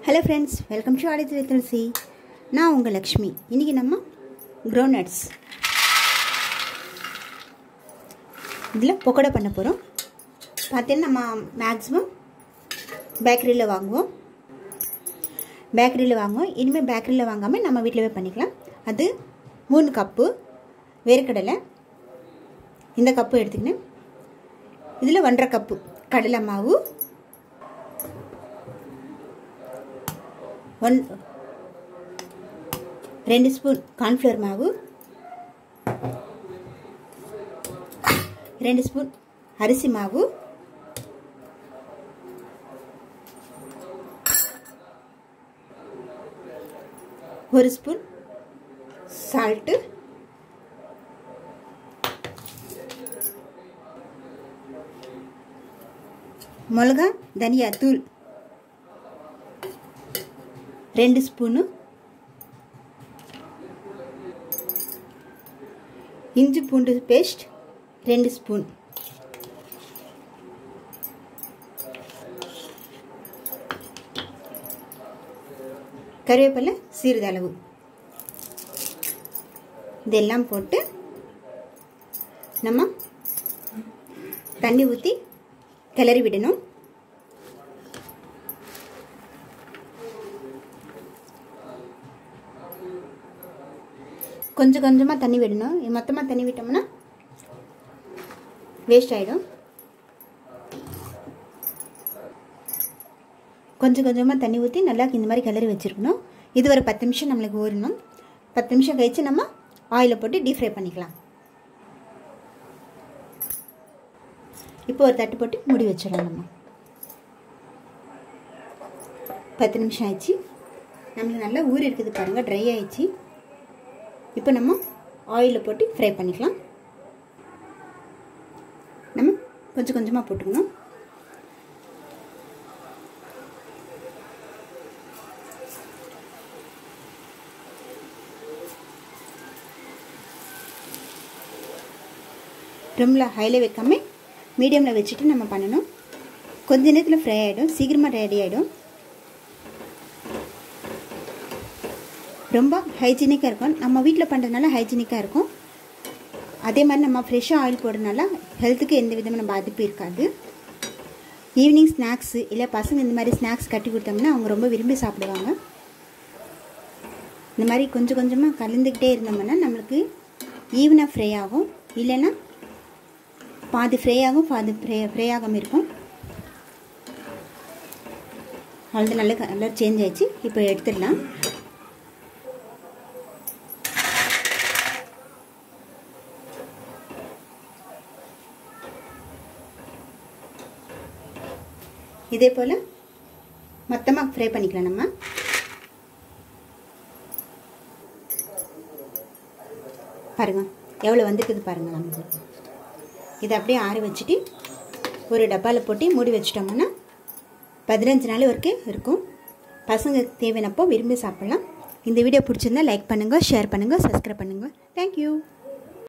hello friends welcome to Aditri Thulasi நான் உங்கள் லக்ஷ்மி இன்றைக்கி நம்ம க்ரௌனட்ஸ் இதில் பக்கோடா பண்ண போகிறோம் பார்த்தீங்கன்னா நம்ம மேக்ஸிமம் பேக்கரியில் வாங்குவோம் பேக்கரியில் வாங்குவோம் இனிமேல் பேக்கரியில் வாங்காமல் நம்ம வீட்டிலவே பண்ணிக்கலாம் அது மூணு கப்பு வேர்க்கடலை இந்த கப்பு எடுத்துக்கினேன் இதில் ஒன்றரை கப்பு கடலை மாவு ஒன் ரெண்டு ஸ்பூன் கார்ன்ஃப்ளவர் மாவு ரெண்டு ஸ்பூன் அரிசி மாவு ஒரு ஸ்பூன் சால்ட்டு மிளகா தனியா தூள் ரெண்டு ஸ்பூனு இஞ்சி பூண்டு பேஸ்ட் ரெண்டு ஸ்பூன் கருவேப்பிலை சிறிதளவு இதெல்லாம் போட்டு நம்ம தண்ணி ஊற்றி கிளறி விடணும் கொஞ்சம் கொஞ்சமாக தண்ணி விடணும் மொத்தமாக தண்ணி விட்டோம்னா வேஸ்ட் ஆகிடும் கொஞ்சம் கொஞ்சமாக தண்ணி ஊற்றி நல்லா இந்த மாதிரி கிளறி வச்சுருக்கணும் இது ஒரு பத்து நிமிஷம் நம்மளுக்கு ஊறணும் பத்து நிமிஷம் கழித்து நம்ம ஆயிலை போட்டு டீப் ஃப்ரை பண்ணிக்கலாம் இப்போ ஒரு தட்டு போட்டு மூடி வச்சிடலாம் நம்ம பத்து நிமிஷம் ஆயிடுச்சு நம்மளுக்கு நல்லா ஊறி இருக்குது பாருங்கள் ட்ரை ஆயிடுச்சு இப்போ நம்ம ஆயிலில் போட்டு ஃப்ரை பண்ணிக்கலாம் நம்ம கொஞ்சம் கொஞ்சமாக போட்டுக்கணும் ரொம்ப ஹையில் வைக்காம மீடியமில் வச்சுட்டு நம்ம பண்ணணும் கொஞ்ச நேரத்தில் ஃப்ரை ஆகிடும் சீக்கிரமாக ரெடி ஆகிடும் ரொம்ப ஹைஜீனிக்காக இருக்கும் நம்ம வீட்டில் பண்ணுறதுனால ஹைஜீனிக்காக இருக்கும் அதே மாதிரி நம்ம ஃப்ரெஷ்ஷாக ஆயில் போடுறதுனால ஹெல்த்துக்கு எந்த விதமான பாதிப்பு இருக்காது ஈவினிங் ஸ்நாக்ஸு இல்லை பசங்க இந்த மாதிரி ஸ்நாக்ஸ் கட்டி கொடுத்தோம்னா அவங்க ரொம்ப விரும்பி சாப்பிடுவாங்க இந்த மாதிரி கொஞ்சம் கொஞ்சமாக கலந்துக்கிட்டே இருந்தோம்னா நம்மளுக்கு ஈவனாக ஃப்ரை ஆகும் இல்லைன்னா பாதி ஃப்ரை ஆகும் பாதி ஃப்ரை ஃப்ரை ஆகாமல் இருக்கும் அவ்வளோதான் நல்ல கலர் சேஞ்ச் ஆயிடுச்சு இப்போ எடுத்துடலாம் இதே போல் மொத்தமாக ஃப்ரை பண்ணிக்கலாம் நம்ம பாருங்க எவ்வளோ வந்துருக்குது பாருங்கள் நமக்கு இதை அப்படியே ஆற வச்சுட்டு ஒரு டப்பாவில் போட்டு மூடி வச்சிட்டோம்னா பதினஞ்சு நாள் வரைக்கும் இருக்கும் பசங்க தேவையானப்போ விரும்பி சாப்பிட்லாம் இந்த வீடியோ பிடிச்சிருந்தா லைக் பண்ணுங்கள் ஷேர் பண்ணுங்கள் சப்ஸ்கிரைப் பண்ணுங்கள் தேங்க்யூ